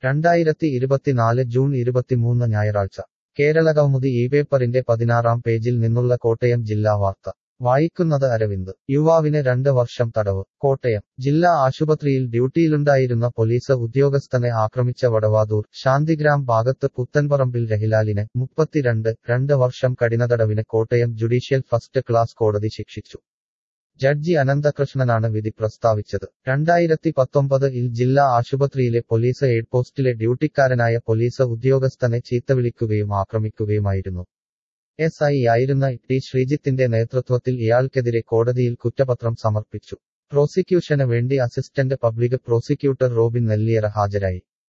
രണ്ടായിരത്തി ഇരുപത്തിനാല് ജൂൺ ഇരുപത്തിമൂന്ന് ഞായറാഴ്ച കേരളകൗമുദി ഈ പേപ്പറിന്റെ പതിനാറാം പേജിൽ നിന്നുള്ള കോട്ടയം ജില്ലാ വാർത്ത വായിക്കുന്നത് അരവിന്ദ് യുവാവിന് രണ്ട് വർഷം തടവ് കോട്ടയം ജില്ലാ ആശുപത്രിയിൽ ഡ്യൂട്ടിയിലുണ്ടായിരുന്ന പോലീസ് ഉദ്യോഗസ്ഥനെ ആക്രമിച്ച വടവാതൂർ ശാന്തിഗ്രാം ഭാഗത്ത് പുത്തൻപറമ്പിൽ രഹിലാലിന് മുപ്പത്തിരണ്ട് രണ്ട് വർഷം കഠിനതടവിന് കോട്ടയം ജുഡീഷ്യൽ ഫസ്റ്റ് ക്ലാസ് കോടതി ശിക്ഷിച്ചു ജഡ്ജി അനന്തകൃഷ്ണനാണ് വിധി പ്രസ്താവിച്ചത് രണ്ടായിരത്തി പത്തൊമ്പത് ഇൽ ജില്ലാ ആശുപത്രിയിലെ പോലീസ് എയ്ഡ് പോസ്റ്റിലെ ഡ്യൂട്ടിക്കാരനായ പോലീസ് ഉദ്യോഗസ്ഥനെ ചീത്തവിളിക്കുകയും ആക്രമിക്കുകയുമായിരുന്നു എസ് ഐ ആയിരുന്ന ടി ശ്രീജിത്തിന്റെ നേതൃത്വത്തിൽ ഇയാൾക്കെതിരെ കോടതിയിൽ കുറ്റപത്രം സമർപ്പിച്ചു പ്രോസിക്യൂഷന് വേണ്ടി assistant public prosecutor Robin Nelliyara ഹാജരായി